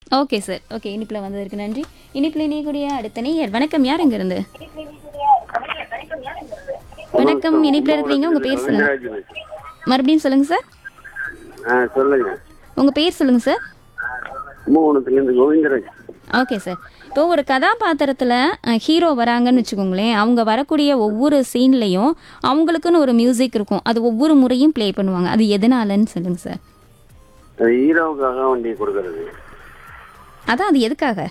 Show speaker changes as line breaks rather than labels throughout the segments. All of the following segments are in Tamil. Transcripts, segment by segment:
ஓகே சார் ஓகே இனிப்பில் வந்ததற்கு நன்றி இனிப்பில் இணையக்கூடிய அடுத்த நேயர் வணக்கம் யார் இங்க இருந்து வணக்கம் இனிப்பில் இருக்கிறீங்க உங்க பேர் சொல்லுங்க மறுபடியும் சொல்லுங்க சார்
ஆ சொல்லுங்க
உங்க பேர் சொல்லுங்க சார்
கும்பகோணத்துலேருந்து கோவிந்தராஜ்
ஓகே சார் இப்போ ஒரு கதாபாத்திரத்தில் ஹீரோ வராங்கன்னு வச்சுக்கோங்களேன் அவங்க வரக்கூடிய ஒவ்வொரு சீன்லேயும் அவங்களுக்குன்னு ஒரு மியூசிக் இருக்கும் அது ஒவ்வொரு முறையும் ப்ளே பண்ணுவாங்க அது எதனாலன்னு சொல்லுங்க சார்
அது ஹீரோவுக்காக வண்டி கொடுக்கறது
அதான் அது எதுக்காக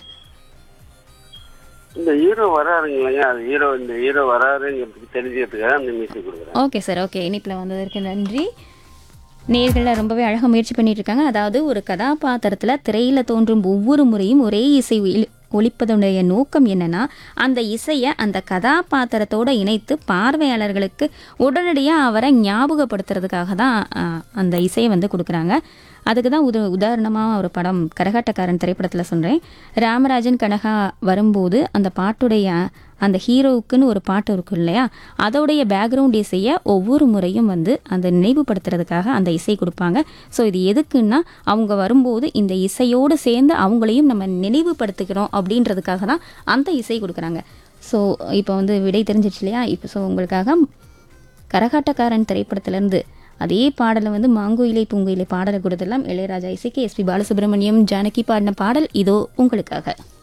இந்த ஹீரோ வராருங்களேங்க அது ஹீரோ இந்த ஹீரோ வராருங்கிறதுக்கு தெரிஞ்சுக்கிறதுக்காக அந்த மியூசிக் கொடுக்குறேன்
ஓகே சார் ஓகே இனிப்பில் வந்ததற்கு நன்றி நேர்களில் ரொம்பவே அழகாக முயற்சி பண்ணிட்டு இருக்காங்க அதாவது ஒரு கதாபாத்திரத்தில் திரையில் தோன்றும் ஒவ்வொரு முறையும் ஒரே இசை ஒலி- ஒலிப்பதனுடைய நோக்கம் என்னன்னா அந்த இசையை அந்த கதாபாத்திரத்தோட இணைத்து பார்வையாளர்களுக்கு உடனடியாக அவரை ஞாபகப்படுத்துறதுக்காக தான் அஹ், அந்த இசையை வந்து கொடுக்குறாங்க அதுக்கு தான் உத உதாரணமாக ஒரு படம் கரகாட்டக்காரன் திரைப்படத்தில் சொல்கிறேன் ராமராஜன் கனகா வரும்போது அந்த பாட்டுடைய அந்த ஹீரோவுக்குன்னு ஒரு பாட்டு இருக்கும் இல்லையா அதோடைய பேக்ரவுண்ட் இசையை ஒவ்வொரு முறையும் வந்து அந்த நினைவுபடுத்துறதுக்காக அந்த இசை கொடுப்பாங்க ஸோ இது எதுக்குன்னா அவங்க வரும்போது இந்த இசையோடு சேர்ந்து அவங்களையும் நம்ம நினைவுபடுத்திக்கிறோம் அப்படின்றதுக்காக தான் அந்த இசை கொடுக்குறாங்க ஸோ இப்போ வந்து விடை தெரிஞ்சிச்சு இல்லையா இப்போ ஸோ உங்களுக்காக கரகாட்டக்காரன் திரைப்படத்திலேருந்து அதே பாடலை வந்து மாங்குயிலை பூங்குயிலை பாடலை கொடுத்தெல்லாம் இளையராஜா இசைக்கு எஸ்பி பாலசுப்ரமணியம் ஜானகி பாடின பாடல் இதோ உங்களுக்காக